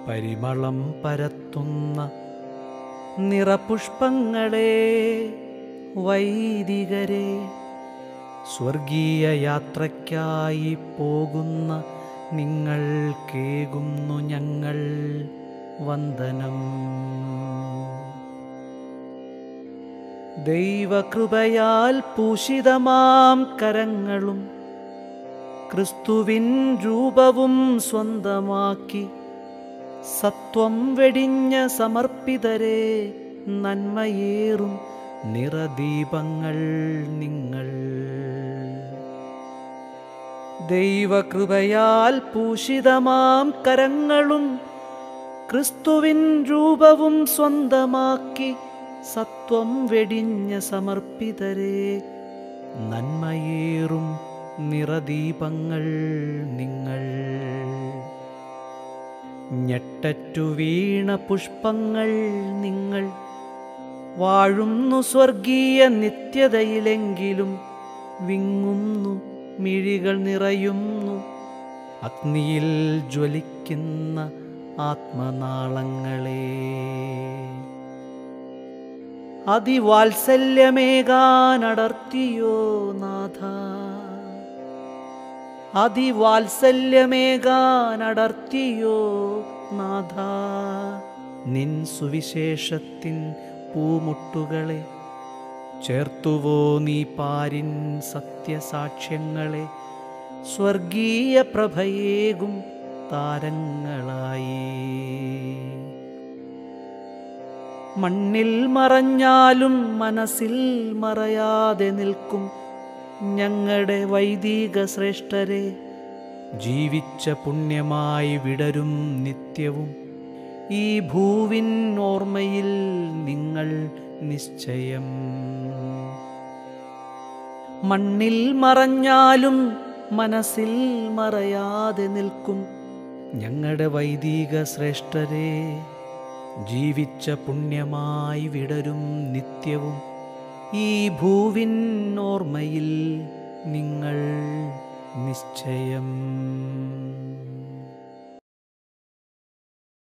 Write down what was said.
പരിമളം പരത്തുന്ന നിറപുഷ്പങ്ങളെ വൈദികരെ സ്വർഗീയ യാത്രയ്ക്കായി പോകുന്ന നിങ്ങൾ കേകുന്നു ഞങ്ങൾ വന്ദനം ദൈവകൃപയാൽ പൂഷിതമാം കരങ്ങളും ക്രിസ്തുവിൻ രൂപവും സ്വന്തമാക്കി സത്വം വെടിഞ്ഞ സമർപ്പിതരെ നന്മയേറും നിറദീപങ്ങൾ നിങ്ങൾ ദൈവകൃപയാൽ പൂഷിതമാം കരങ്ങളും ക്രിസ്തുവിൻ രൂപവും സ്വന്തമാക്കി സത്വം വെടിഞ്ഞ സമർപ്പിതരെ നന്മയേറും നിറദീപങ്ങൾ നിങ്ങൾ ഞെട്ടറ്റു വീണ പുഷ്പങ്ങൾ നിങ്ങൾ വാഴുന്നു സ്വർഗീയ നിത്യതയിലെങ്കിലും വിങ്ങുന്നു മിഴികൾ നിറയുന്നു അഗ്നിയിൽ ജ്വലിക്കുന്ന ആത്മനാളങ്ങളെ അതിവാത്സല്യമേകാനടർത്തിയോ നാഥ അതിവാത്സല്യമേകാനടർത്തിയോ നാഥ നിൻ സുവിശേഷത്തിൻ പൂമുട്ടുകളെ ചേർത്തുവോ നീ പാരിൻ സത്യസാക്ഷ്യങ്ങളെ സ്വർഗീയ പ്രഭയേകും താരങ്ങളായി മണ്ണിൽ മറഞ്ഞാലും മനസ്സിൽ മറയാതെ നിൽക്കും ഞങ്ങളുടെ വൈദിക ശ്രേഷ്ഠരെ ജീവിച്ച പുണ്യമായി വിടരും നിത്യവും ഈ ഭൂവിൻ ഓർമ്മയിൽ നിങ്ങൾ നിശ്ചയം മണ്ണിൽ മറഞ്ഞാലും മനസ്സിൽ മറയാതെ നിൽക്കും ഞങ്ങളുടെ വൈദിക ശ്രേഷ്ഠരെ ജീവിച്ച പുണ്യമായി വിടരും നിത്യവും ഈ ഭൂവിൻ ഓർമ്മയിൽ നിങ്ങൾ നിശ്ചയം